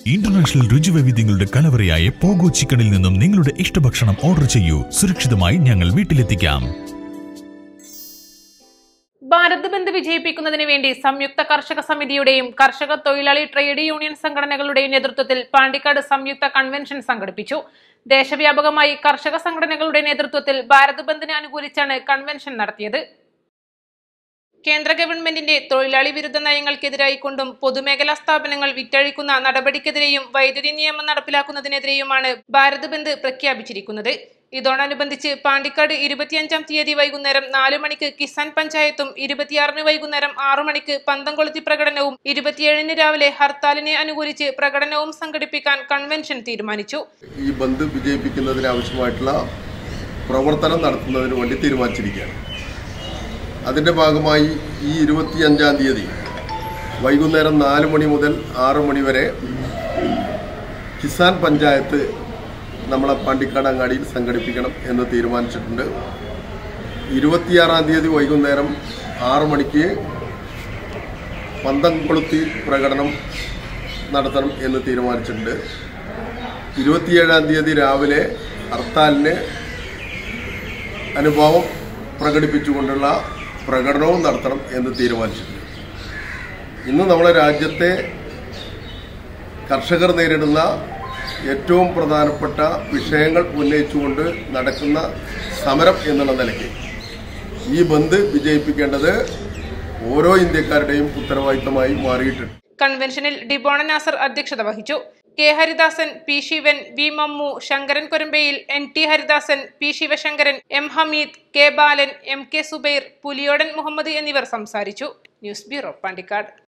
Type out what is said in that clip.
international രുചിവൈവിധ്യങ്ങളുടെ കലവറയായ pogo ചിക്കനിൽ നിന്നും നിങ്ങളുടെ ഇഷ്ടഭക്ഷണം ഓർഡർ ചെയ്യൂ സുരക്ഷിതമായി ഞങ്ങൾ വീട്ടിലെത്തിക്കാം ഭാരത് ബന്ദ് വിജയിപ്പിക്കുന്നതിന് വേണ്ടി സംയുക്ത കർഷക സമിതിയുടെയും കർഷക തൊഴിലാളി ട്രേഡ് യൂണിയൻ സംഘടനകളുടെയും നേതൃത്വത്തിൽ പാണ്ടിക്കാട് സംയുക്ത കൺവെൻഷൻ സംഘടിപ്പിച്ചു ദേശവ്യാപകമായി കർഷക സംഘടനകളുടെ നേതൃത്വത്തിൽ ഭാരത് ബന്ദിനെ അനുകൂലിച്ചാണ് കൺവെൻഷൻ നടത്തിയത് കേന്ദ്ര ഗവൺമെന്റിന്റെ തൊഴിലാളി വിരുദ്ധ നയങ്ങൾക്കെതിരായി കൊണ്ടും പൊതുമേഖലാ സ്ഥാപനങ്ങൾ വിറ്റഴിക്കുന്ന നടപടിക്കെതിരെയും വൈദ്യുതി നിയമം നടപ്പിലാക്കുന്നതിനെതിരെയുമാണ് ഭാരത് ബന്ദ് പ്രഖ്യാപിച്ചിരിക്കുന്നത് ഇതോടനുബന്ധിച്ച് പാണ്ടിക്കാട് ഇരുപത്തിയഞ്ചാം തീയതി വൈകുന്നേരം നാലു മണിക്ക് കിസാൻ പഞ്ചായത്തും ഇരുപത്തിയാറിന് വൈകുന്നേരം ആറു മണിക്ക് പന്തംകൊളുത്തി പ്രകടനവും ഇരുപത്തിയേഴിന് രാവിലെ ഹർത്താലിനെ അനുകൂലിച്ച് പ്രകടനവും സംഘടിപ്പിക്കാൻ കൺവെൻഷൻ തീരുമാനിച്ചു ഈ ബന്ദ് വിജയിപ്പിക്കുന്നതിന് ആവശ്യമായിട്ടുള്ള പ്രവർത്തനം നടത്തുന്നതിന് വേണ്ടി തീരുമാനിച്ചിരിക്കുകയാണ് അതിൻ്റെ ഭാഗമായി ഈ ഇരുപത്തിയഞ്ചാം തീയതി വൈകുന്നേരം നാല് മണി മുതൽ ആറ് മണി വരെ കിസാൻ പഞ്ചായത്ത് നമ്മളെ പാണ്ടിക്കാട് അങ്ങാടിയിൽ സംഘടിപ്പിക്കണം എന്ന് തീരുമാനിച്ചിട്ടുണ്ട് ഇരുപത്തിയാറാം തീയതി വൈകുന്നേരം ആറ് മണിക്ക് പന്തം കൊളുത്തി പ്രകടനം നടത്തണം എന്ന് തീരുമാനിച്ചിട്ടുണ്ട് ഇരുപത്തിയേഴാം തീയതി രാവിലെ ഹർത്താലിന് അനുഭവം പ്രകടിപ്പിച്ചുകൊണ്ടുള്ള പ്രകടനവും നടത്തണം എന്ന് തീരുമാനിച്ചിട്ടുണ്ട് ഇന്ന് നമ്മുടെ രാജ്യത്തെ കർഷകർ നേരിടുന്ന ഏറ്റവും പ്രധാനപ്പെട്ട വിഷയങ്ങൾ ഉന്നയിച്ചുകൊണ്ട് നടക്കുന്ന സമരം എന്നുള്ള നിലയ്ക്ക് ഈ ബന്ദ് വിജയിപ്പിക്കേണ്ടത് ഓരോ ഇന്ത്യക്കാരുടെയും ഉത്തരവാദിത്തമായി മാറിയിട്ടുണ്ട് കൺവെൻഷനിൽ ഡിബോണ നാസർ അധ്യക്ഷത വഹിച്ചു K Haridasan P Sivan V Mammu Sankaran Korambayil N T Haridasan P Sivasankaran M Hameed K Balan M K Subair Puliyodan Muhammad എന്നിവർ സംസാരിച്ചു ന്യൂസ് ബ്യൂറോ പാണ്ടിക്കാട്